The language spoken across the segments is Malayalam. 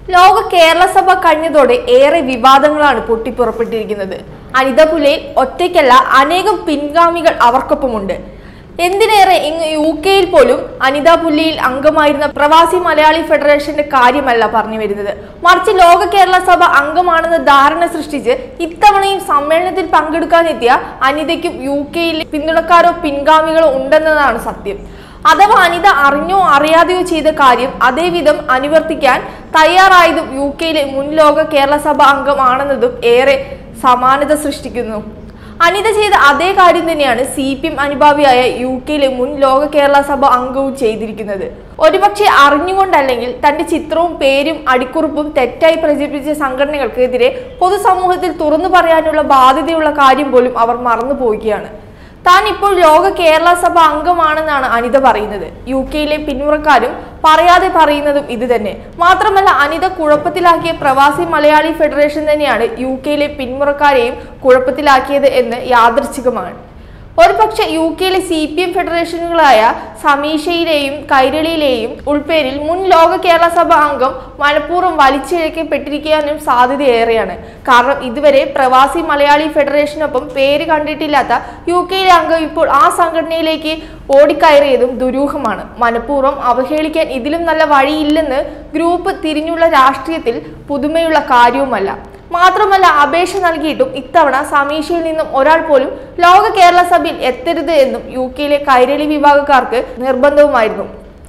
ലോക കേരള സഭ കഴിഞ്ഞതോടെ ഏറെ വിവാദങ്ങളാണ് പൊട്ടിപ്പുറപ്പെട്ടിരിക്കുന്നത് അനിത പുലയിൽ ഒറ്റയ്ക്കല്ല അനേകം പിൻഗാമികൾ അവർക്കൊപ്പമുണ്ട് എന്തിനേറെ ഇങ്ങ് യു കെയിൽ പോലും അനിത പുല്ലിയിൽ അംഗമായിരുന്ന പ്രവാസി മലയാളി ഫെഡറേഷന്റെ കാര്യമല്ല പറഞ്ഞു വരുന്നത് മറിച്ച് ലോക കേരള സഭ അംഗമാണെന്ന് ധാരണ സൃഷ്ടിച്ച് ഇത്തവണയും സമ്മേളനത്തിൽ പങ്കെടുക്കാനെത്തിയ അനിതയ്ക്കും യു കെയിൽ പിന്തുണക്കാരോ പിൻഗാമികളോ ഉണ്ടെന്നതാണ് സത്യം അഥവാ അനിത അറിഞ്ഞോ അറിയാതെയോ ചെയ്ത കാര്യം അതേവിധം അനുവർത്തിക്കാൻ തയ്യാറായതും യു കെയിലെ മുൻ ലോക കേരള സഭ അംഗമാണെന്നതും ഏറെ സമാനത സൃഷ്ടിക്കുന്നു അനിത ചെയ്ത അതേ കാര്യം തന്നെയാണ് സി പി എം അനുഭാവിയായ യു കെയിലെ മുൻ ലോക കേരള സഭ അംഗവും ചെയ്തിരിക്കുന്നത് ഒരുപക്ഷെ അറിഞ്ഞുകൊണ്ടല്ലെങ്കിൽ തന്റെ ചിത്രവും പേരും അടിക്കുറിപ്പും തെറ്റായി പ്രചരിപ്പിച്ച സംഘടനകൾക്കെതിരെ പൊതുസമൂഹത്തിൽ തുറന്നു പറയാനുള്ള ബാധ്യതയുള്ള കാര്യം പോലും അവർ മറന്നു പോവുകയാണ് താൻ ഇപ്പോൾ ലോക കേരള സഭ അംഗമാണെന്നാണ് അനിത പറയുന്നത് യു കെയിലെ പിന്മുറക്കാരും പറയാതെ പറയുന്നതും ഇത് തന്നെ മാത്രമല്ല അനിത കുഴപ്പത്തിലാക്കിയ പ്രവാസി മലയാളി ഫെഡറേഷൻ തന്നെയാണ് യു കെയിലെ പിന്മുറക്കാരെയും കുഴപ്പത്തിലാക്കിയത് എന്ന് യാദൃച്ഛികമാണ് ഒരു പക്ഷേ യു കെയിലെ സി പി എം ഫെഡറേഷനുകളായ സമീഷയിലെയും കൈരളിയിലെയും ഉൾപ്പേരിൽ മുൻ ലോക കേരള സഭ അംഗം മനഃപൂർവ്വം വലിച്ചിഴക്കപ്പെട്ടിരിക്കാനും സാധ്യതയേറെയാണ് കാരണം ഇതുവരെ പ്രവാസി മലയാളി ഫെഡറേഷനൊപ്പം പേര് കണ്ടിട്ടില്ലാത്ത യു കെയിലെ അംഗം ഇപ്പോൾ ആ സംഘടനയിലേക്ക് ഓടിക്കയറിയതും ദുരൂഹമാണ് മനഃപൂർവ്വം അവഹേളിക്കാൻ ഇതിലും നല്ല വഴിയില്ലെന്ന് ഗ്രൂപ്പ് തിരിഞ്ഞുള്ള രാഷ്ട്രീയത്തിൽ പുതുമയുള്ള കാര്യവുമല്ല മാത്രമല്ല അപേക്ഷ നൽകിയിട്ടും ഇത്തവണ സമീക്ഷയിൽ നിന്നും ഒരാൾ പോലും ലോക കേരള സഭയിൽ എത്തരുത് എന്നും യു കെയിലെ കൈരളി വിഭാഗക്കാർക്ക് നിർബന്ധവുമായിരുന്നു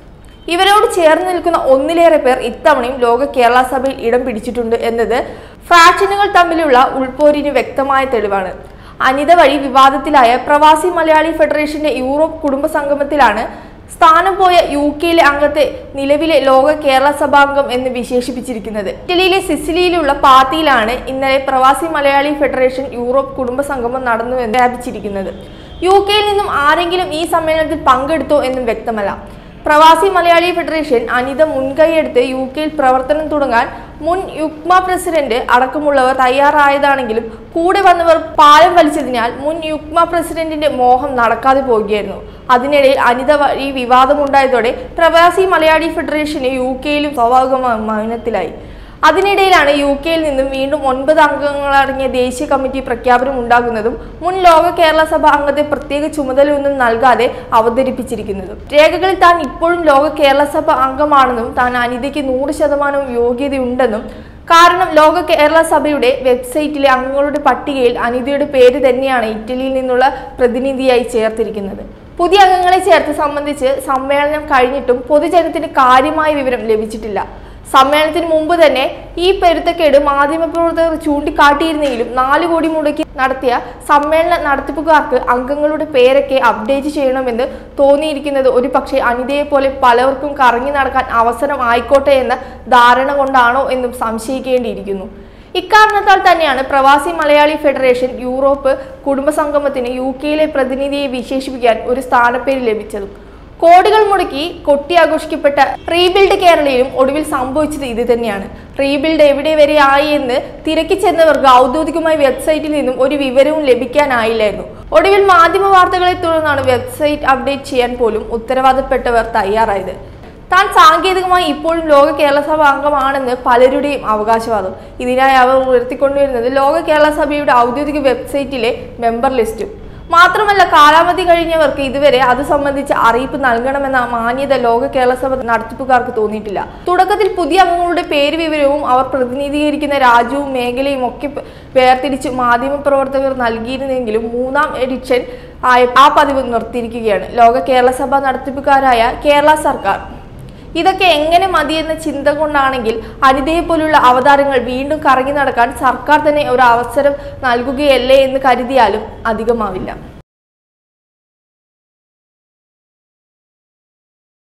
ഇവരോട് ചേർന്ന് നിൽക്കുന്ന ഒന്നിലേറെ പേർ ഇത്തവണയും ലോക കേരള സഭയിൽ ഇടം പിടിച്ചിട്ടുണ്ട് എന്നത് ഫ്രാക്ഷനുകൾ തമ്മിലുള്ള ഉൾപോരിന് വ്യക്തമായ തെളിവാണ് അനിത വഴി വിവാദത്തിലായ പ്രവാസി മലയാളി ഫെഡറേഷന്റെ യൂറോപ്പ് കുടുംബ സംഗമത്തിലാണ് സ്ഥാനം പോയ യു കെയിലെ അംഗത്തെ നിലവിലെ ലോക കേരള സഭാംഗം എന്ന് വിശേഷിപ്പിച്ചിരിക്കുന്നത് ഇറ്റലിയിലെ സിസിലിയിലുള്ള പാത്തിയിലാണ് ഇന്നലെ പ്രവാസി മലയാളി ഫെഡറേഷൻ യൂറോപ്പ് കുടുംബ സംഗമം നടന്നുവെന്ന് വ്യാപിച്ചിരിക്കുന്നത് യു കെയിൽ നിന്നും ആരെങ്കിലും ഈ സമ്മേളനത്തിൽ പങ്കെടുത്തോ എന്നും വ്യക്തമല്ല പ്രവാസി മലയാളി ഫെഡറേഷൻ അനിത മുൻകൈയെടുത്ത് യു കെയിൽ പ്രവർത്തനം തുടങ്ങാൻ മുൻ യുക്മ പ്രസിഡന്റ് അടക്കമുള്ളവർ തയ്യാറായതാണെങ്കിലും കൂടെ വന്നവർ പാലം വലിച്ചതിനാൽ മുൻ യുക്മ പ്രസിഡന്റിന്റെ മോഹം നടക്കാതെ പോവുകയായിരുന്നു അതിനിടയിൽ അനിത വഴി വിവാദമുണ്ടായതോടെ പ്രവാസി മലയാളി ഫെഡറേഷന് യു കെയിലും സ്വാഭാവികമായി മൗനത്തിലായി അതിനിടയിലാണ് യു കെയിൽ നിന്നും വീണ്ടും ഒൻപത് അംഗങ്ങളടങ്ങിയ ദേശീയ കമ്മിറ്റി പ്രഖ്യാപനം ഉണ്ടാകുന്നതും മുൻ ലോക കേരള സഭ അംഗത്തെ പ്രത്യേക ചുമതലയൊന്നും നൽകാതെ അവതരിപ്പിച്ചിരിക്കുന്നതും രേഖകളിൽ താൻ ഇപ്പോഴും ലോക കേരള സഭ അംഗമാണെന്നും താൻ അനിതയ്ക്ക് നൂറ് ശതമാനവും യോഗ്യതയുണ്ടെന്നും കാരണം ലോക കേരള സഭയുടെ വെബ്സൈറ്റിലെ അംഗങ്ങളുടെ പട്ടികയിൽ അനിതയുടെ പേര് തന്നെയാണ് ഇറ്റലിയിൽ നിന്നുള്ള പ്രതിനിധിയായി ചേർത്തിരിക്കുന്നത് പുതിയ അംഗങ്ങളെ ചേർത്ത് സംബന്ധിച്ച് സമ്മേളനം കഴിഞ്ഞിട്ടും പൊതുജനത്തിന് കാര്യമായ വിവരം ലഭിച്ചിട്ടില്ല സമ്മേളനത്തിന് മുമ്പ് തന്നെ ഈ പെരുത്തക്കേട് മാധ്യമപ്രവർത്തകർ ചൂണ്ടിക്കാട്ടിയിരുന്നെങ്കിലും നാല് കോടി മുടക്കി നടത്തിയ സമ്മേളന നടത്തിപ്പുകാർക്ക് അംഗങ്ങളുടെ പേരൊക്കെ അപ്ഡേറ്റ് ചെയ്യണമെന്ന് തോന്നിയിരിക്കുന്നത് ഒരു പക്ഷേ അനിതയെ പോലെ പലർക്കും കറങ്ങി നടക്കാൻ അവസരം ആയിക്കോട്ടെ എന്ന ധാരണ കൊണ്ടാണോ എന്നും സംശയിക്കേണ്ടിയിരിക്കുന്നു ഇക്കാരണത്താൽ തന്നെയാണ് പ്രവാസി മലയാളി ഫെഡറേഷൻ യൂറോപ്പ് കുടുംബസംഗമത്തിന് യു കെയിലെ പ്രതിനിധിയെ വിശേഷിപ്പിക്കാൻ ഒരു സ്ഥാനപ്പേര് ലഭിച്ചതും കോടികൾ മുടക്കി കൊട്ടി ആഘോഷിക്കപ്പെട്ട റീബിൽഡ് കേരളയിലും ഒടുവിൽ സംഭവിച്ചത് ഇത് തന്നെയാണ് റീബിൽഡ് എവിടെ വരെ ആയി എന്ന് തിരക്കി ചെന്നവർക്ക് ഔദ്യോഗികമായി വെബ്സൈറ്റിൽ നിന്നും ഒരു വിവരവും ലഭിക്കാനായില്ലായിരുന്നു ഒടുവിൽ മാധ്യമ വാർത്തകളെ തുടർന്നാണ് വെബ്സൈറ്റ് അപ്ഡേറ്റ് ചെയ്യാൻ പോലും ഉത്തരവാദപ്പെട്ടവർ തയ്യാറായത് താൻ സാങ്കേതികമായി ഇപ്പോഴും ലോക കേരള സഭ അംഗമാണെന്ന് പലരുടെയും അവകാശവാദം ഇതിനായി അവർ ഉയർത്തിക്കൊണ്ടുവരുന്നത് ലോക കേരള സഭയുടെ ഔദ്യോഗിക വെബ്സൈറ്റിലെ മെമ്പർ ലിസ്റ്റും മാത്രമല്ല കാലാവധി കഴിഞ്ഞവർക്ക് ഇതുവരെ അത് സംബന്ധിച്ച അറിയിപ്പ് നൽകണമെന്ന മാന്യത ലോക കേരള സഭ നടത്തിപ്പുകാർക്ക് തോന്നിയിട്ടില്ല തുടക്കത്തിൽ പുതിയ അംഗങ്ങളുടെ പേര് വിവരവും അവർ പ്രതിനിധീകരിക്കുന്ന രാജ്യവും മേഖലയും ഒക്കെ പ- വേർതിരിച്ച് മാധ്യമപ്രവർത്തകർ നൽകിയിരുന്നെങ്കിലും മൂന്നാം എഡിഷൻ ആയ ആ പതിവ് നിർത്തിയിരിക്കുകയാണ് ലോക കേരള സഭ നടത്തിപ്പുകാരായ കേരള സർക്കാർ ഇതൊക്കെ എങ്ങനെ മതിയെന്ന ചിന്ത കൊണ്ടാണെങ്കിൽ അനിതയെ പോലുള്ള അവതാരങ്ങൾ വീണ്ടും കറങ്ങി നടക്കാൻ സർക്കാർ തന്നെ ഒരു അവസരം നൽകുകയല്ലേ എന്ന് കരുതിയാലും അധികമാവില്ല